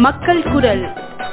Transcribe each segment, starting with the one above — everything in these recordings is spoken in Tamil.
மக்கள் குரல்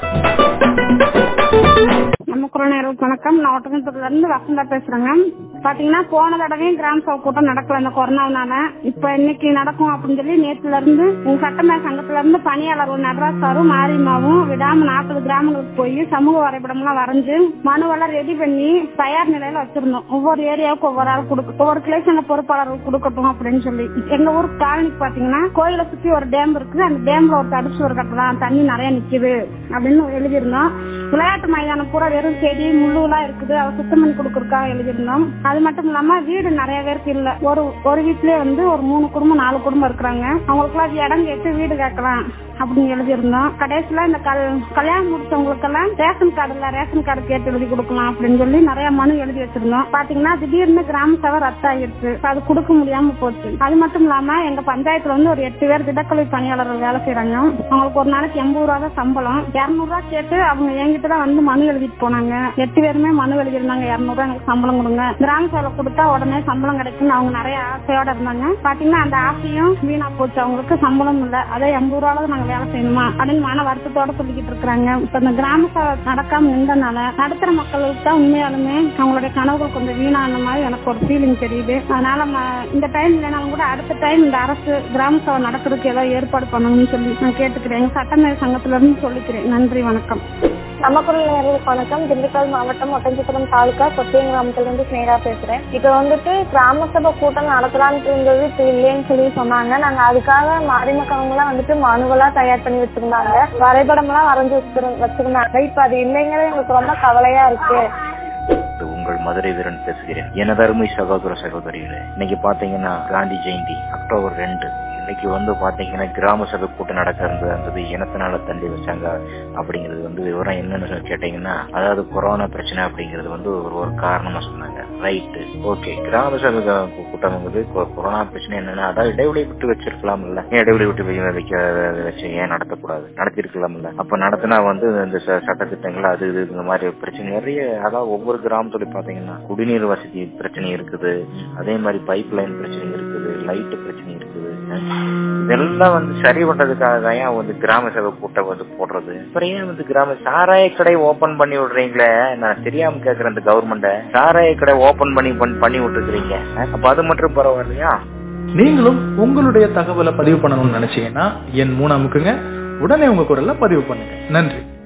நம்ம குரல் நேரம் வணக்கம் நான் ஒட்டகத்துல இருந்து வசந்தா பேசுறேங்க பாத்தீங்கன்னா போன தடவையும் கிராம சபை கூட்டம் நடக்கல இந்த கொரோனாவனால இப்ப இன்னைக்கு நடக்கும் அப்படின்னு சொல்லி நேத்துல இருந்து உங்க சட்டமேல சங்கத்துல இருந்து பணியாளர் ஒரு நடராஜ் சாரும் மாரியம்மாவும் விடாம நாற்பது கிராமங்களுக்கு போய் சமூக வரைபடம் எல்லாம் வரைஞ்சு மனுவெல்லாம் ரெடி பண்ணி தயார் நிலையில வச்சிருந்தோம் ஒவ்வொரு ஏரியாவுக்கு ஒவ்வொரு ஆள் கொடுக்க ஒவ்வொரு கிளேசங்க பொறுப்பாளர்கள் கொடுக்கட்டும் அப்படின்னு சொல்லி எங்க ஊர் காலனிக்கு பாத்தீங்கன்னா கோயிலை சுத்தி ஒரு டேம் இருக்கு அந்த டேம்ல ஒரு தடுப்பு ஒரு கட்டலாம் தண்ணி நிறைய நிக்குது அப்படின்னு எழுதியிருந்தோம் விளையாட்டு மைதானம் பூரா வெறும் செடி முள்ளுலாம் இருக்குது அதை சுத்தம் பண்ணி கொடுக்கறதுக்காக எழுதியிருந்தோம் அது மட்டும் இல்லாம வீடு நிறைய பேருக்கு இல்ல ஒரு ஒரு வீட்லயே வந்து ஒரு மூணு குடும்பம் நாலு குடும்பம் இருக்கிறாங்க அவங்களுக்குலாம் இடம் கேட்டு வீடு கேட்கலாம் அப்படின்னு எழுதியிருந்தோம் கடைசியில இந்த கல் கல்யாணம் முடிச்சவங்களுக்கெல்லாம் ரேஷன் கார்டுல ரேஷன் கார்டு கேட்டு எழுதி கொடுக்கலாம் அப்படின்னு சொல்லி நிறைய மனு எழுதி வச்சிருந்தோம் பாத்தீங்கன்னா திடீர்னு கிராம சபை ரத்து ஆகிருச்சு அது கொடுக்க முடியாம போச்சு அது மட்டும் இல்லாம எங்க பஞ்சாயத்துல வந்து ஒரு எட்டு பேர் திடக்கல்வி பணியாளர்கள் வேலை செய்யறாங்க அவங்களுக்கு ஒரு நாளைக்கு எண்பது ரூபா தான் சம்பளம் இருநூறு ரூபா கேட்டு அவங்க என்கிட்ட தான் வந்து மனு எழுதிட்டு போனாங்க எட்டு பேருமே மனு எழுதியிருந்தாங்க இருநூறு ரூபா எனக்கு சம்பளம் கொடுங்க கிராம சபை கொடுத்தா உடனே சம்பளம் கிடைக்கும்னு அவங்க நிறைய ஆசையோட இருந்தாங்க பாத்தீங்கன்னா அந்த ஆசையும் வீணா போச்சு அவங்களுக்கு சம்பளம் இல்ல அதே எண்பது ரூபால நாங்க வேலை செய்யணுமா அப்படின்னு மன வருத்தத்தோட சொல்லிக்கிட்டு இருக்காங்க இப்ப இந்த கிராம சபை நடக்காம நின்றனால நடுத்தர மக்களுக்கு தான் உண்மையாலுமே அவங்களுடைய கனவுகள் கொஞ்சம் வீணான மாதிரி எனக்கு ஒரு ஃபீலிங் தெரியுது அதனால ம- இந்த டைம் இல்லைனாலும் கூட அடுத்த டைம் இந்த அரசு கிராம சபை நடக்கிறதுக்கு ஏதோ ஏற்பாடு பண்ணணும்னு சொல்லி நான் கேட்டுக்கிறேன் எங்க சட்டமேல சங்கத்துல இருந்து சொல்லிக்கிறேன் நன்றி வணக்கம் நம்ம குரல் நேர்களுக்கு வணக்கம் திண்டுக்கல் மாவட்டம் ஒட்டஞ்சிபுரம் தாலுகா சொத்தியம் கிராமத்துல இருந்து ஸ்னேகா பேசுறேன் இப்ப வந்துட்டு கிராம சபை கூட்டம் நடத்தலாம்னு இருந்தது இப்ப இல்லைன்னு சொல்லி சொன்னாங்க நாங்க அதுக்காக மாரிமக்கவங்க எல்லாம் வந்துட்டு மனுவெல்லாம் தயார் பண்ணி வச்சிருந்தாங்க வரைபடம் எல்லாம் வரைஞ்சு வச்சிரு- வச்சிருந்தாங்க இப்ப அது இல்லைங்கிறது எங்களுக்கு ரொம்ப கவலையா இருக்கு இது உங்கள் மதுரை வீரன் பேசுகிறேன் எனதருமை சகோதர சகோதரிகளே இன்னைக்கு பாத்தீங்கன்னா காந்தி ஜெயந்தி அக்டோபர் ரெண்டு இன்னைக்கு வந்து பாத்தீங்கன்னா கிராம சபை கூட்டம் நடக்க இருந்தது இனத்தினால தள்ளி வச்சாங்க அப்படிங்கிறது வந்து விவரம் என்னன்னு சொல்லி கேட்டீங்கன்னா அதாவது கொரோனா பிரச்சனை அப்படிங்கிறது வந்து ஒரு ஒரு காரணமா சொன்னாங்க ரைட்டு ஓகே கிராம சபை க- கூட்டம் வந்து கொ- கொரோனா பிரச்சனை என்னன்னா அதாவது இடைவெளி விட்டு வச்சிருக்கலாம் இல்ல ஏன் இடைவெளி விட்டு வை- வைக்க வச்சு ஏன் நடத்தக்கூடாது நடத்திருக்கலாம் இல்ல அப்ப நடத்தினா வந்து இந்த ச- சட்டத்திட்டங்கள் அது இது இந்த மாதிரி பிரச்சனை நிறைய அதாவது ஒவ்வொரு கிராமத்துல பாத்தீங்கன்னா குடிநீர் வசதி பிரச்சனை இருக்குது அதே மாதிரி பைப் லைன் பிரச்சனை இருக்குது லைட் பிரச்சனை இருக்குது இதெல்லாம் வந்து சரி பண்றதுக்காக தான் ஏன் வந்து கிராம சபை கூட்டம் வந்து போடுறது அப்புறம் ஏன் வந்து கிராம சாராய கடை ஓபன் பண்ணி விடுறீங்களே நான் தெரியாம கேக்குறேன் இந்த கவர்மெண்ட சாராய கடை ஓபன் பண்ணி பண்ணி- பண்ணி விட்டுருக்கீங்க அப்ப அது மட்டும் பரவாயில்லையா நீங்களும் உங்களுடைய தகவலை பதிவு பண்ணணும்னு நினைச்சீங்கன்னா என் மூணு அமுக்குங்க உடனே உங்க குரல்ல பதிவு பண்ணுங்க நன்றி